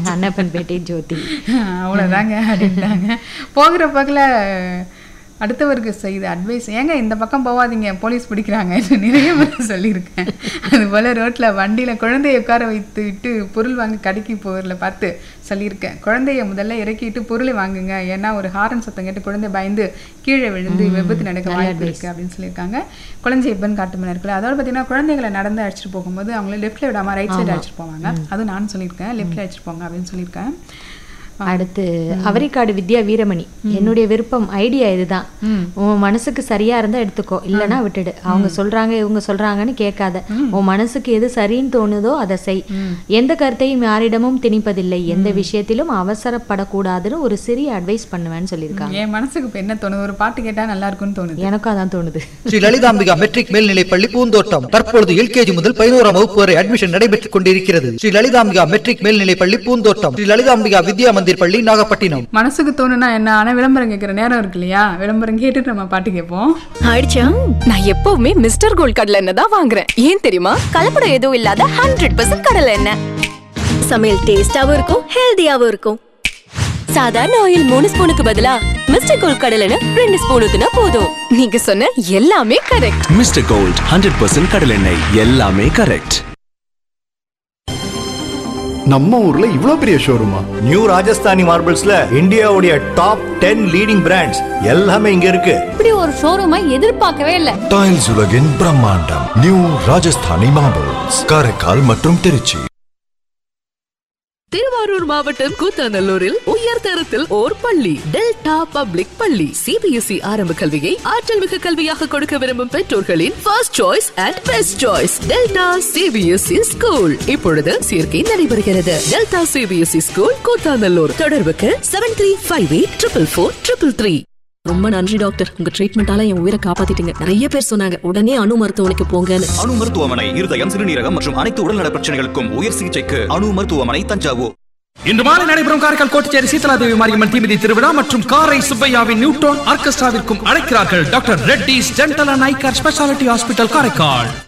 அன்னப்பன்பேட்டை ஜோதி அவ்வளோதாங்க அப்படின்ட்டாங்க போகிற பக்கத்தில் அடுத்தவருக்கு செய்த அட்வைஸ் ஏங்க இந்த பக்கம் போகாதீங்க போலீஸ் பிடிக்கிறாங்க நிறைய முறை சொல்லியிருக்கேன் அதுபோல் ரோட்டில் வண்டியில் குழந்தைய உட்கார வைத்து விட்டு பொருள் வாங்க கடைக்கு போகிறல பார்த்து சொல்லியிருக்கேன் குழந்தைய முதல்ல இறக்கிட்டு பொருளை வாங்குங்க ஏன்னா ஒரு ஹாரன் சத்தம் கேட்டு குழந்தை பயந்து கீழே விழுந்து விபத்து நடக்க வாய்ப்பு இருக்குது அப்படின்னு சொல்லியிருக்காங்க குழந்தை எப்பன்னு காட்டுமணி இருக்குல்ல அதோட பார்த்தீங்கன்னா குழந்தைகளை நடந்து அழைச்சிட்டு போகும்போது அவங்கள லெஃப்ட்டில் விடாமல் ரைட் சைடு அழைச்சிட்டு போவாங்க அது நான் சொல்லியிருக்கேன் லெஃப்ட்டில் அழைச்சிட்டு போங்க அப்படின்னு சொல்லியிருக்கேன் அடுத்து அவரிக்காடு வித்யா வீரமணி என்னுடைய விருப்பம் ஐடியா இதுதான் உன் மனசுக்கு சரியா இருந்தா எடுத்துக்கோ இல்லனா விட்டுடு அவங்க சொல்றாங்க இவங்க சொல்றாங்கன்னு கேட்காத உன் மனசுக்கு எது சரின்னு தோணுதோ அதை செய் எந்த கருத்தையும் யாரிடமும் திணிப்பதில்லை எந்த விஷயத்திலும் அவசரப்படக்கூடாதுன்னு ஒரு சிறிய அட்வைஸ் பண்ணுவேன்னு சொல்லியிருக்காங்க என் மனசுக்கு இப்போ என்ன தோணுது ஒரு பாட்டு கேட்டா நல்லா இருக்கும்னு தோணுது எனக்கும் அதான் தோணுது ஸ்ரீ லலிதாம்பிகா மெட்ரிக் மேல்நிலைப் பள்ளி பூந்தோட்டம் தற்பொழுது எல்கேஜி முதல் பதினோராம் வகுப்பு வரை அட்மிஷன் நடைபெற்றுக் கொண்டிருக்கிறது ஸ்ரீ லலிதாம்பிகா மெட்ரிக் மேல்நிலைப் பள்ளி பூந்தோட்டம் ஸ்ரீ லலிதாம்பிகா வித்யா மந்திர் பள்ளி நாகப்பட்டினம் மனசுக்கு தோணுனா என்ன ஆனா விளம்பரம் கேட்குற நேரம் இருக்கு இல்லையா விளம்பரம் கேட்டுட்டு நம்ம பாட்டு கேட்போம் ஆயிடுச்சா நான் எப்பவுமே மிஸ்டர் கோல்ட் கடலை எண்ணெய் தான் வாங்குறேன் ஏன் தெரியுமா கலப்படம் எதுவும் இல்லாத ஹண்ட்ரட் பர்சன்ட் கடலை எண்ணெய் சமையல் டேஸ்டாவும் இருக்கும் ஹெல்தியாவும் இருக்கும் சாதாரண ஆயில் மூணு ஸ்பூனுக்கு பதிலா மிஸ்டர் கோல்ட் கடலை எண்ணெய் ரெண்டு ஸ்பூன் ஊத்துனா போதும் நீங்க சொன்ன எல்லாமே correct mister gold hundred percent கடலெண்ணெய் எல்லாமே கரெக்ட் நம்ம ஊர்ல இவ்ளோ பெரிய ஷோரூமா நியூ ராஜஸ்தானி மார்பிள்ஸ்ல இந்தியாவுடைய டாப் டென் லீடிங் பிராண்ட்ஸ் எல்லாமே இங்க இருக்கு இப்படி ஒரு ஷோரூமை எதிர்பார்க்கவே இல்ல டைல்ஸ் உலகின் பிரம்மாண்டம் நியூ ராஜஸ்தானி மார்பிள்ஸ் காரைக்கால் மற்றும் திருச்சி திருவாரூர் மாவட்டம் கூத்தாநல்லூரில் உயர் தரத்தில் ஓர் பள்ளி டெல்டா பப்ளிக் பள்ளி சிபிஎஸ்இ ஆரம்ப கல்வியை ஆற்றல் மிகு கல்வியாக கொடுக்க விரும்பும் பெற்றோர்களின் first choice and best choice Delta CBSE school இப்பொழுது சேர்க்கை நடைபெறுகிறது டெல்டா சிபிஎஸ்இ ஸ்கூல் கூத்தாநல்லூர் தொடர்புக்கு seven three five eight triple four triple three ரொம்ப நன்றி டாக்டர் உங்க ட்ரீட்மெண்டால என் உயிரை காப்பாத்திட்டீங்க நிறைய பேர் சொன்னாங்க உடனே அணு மருத்துவமனைக்கு போங்கன்னு அணு மருத்துவமனை இருதயம் சிறுநீரகம் மற்றும் அனைத்து உடல்நல பிரச்சனைகளுக்கும் உயர் சிகிச்சைக்கு அணு மருத்துவமனை தஞ்சாவூர் இன்று மாலை நடைபெறும் காரைக்கால் கோட்டச்சேரி சீதலாதேவி மாரியம்மன் தீமிதி திருவிழா மற்றும் காரை சுப்பையாவின் நியூட்ரான் ஆர்கெஸ்ட்ராவிற்கும் அழைக்கிறார்கள் doctor Reddy's dental and eye care speciality hospital Karaikal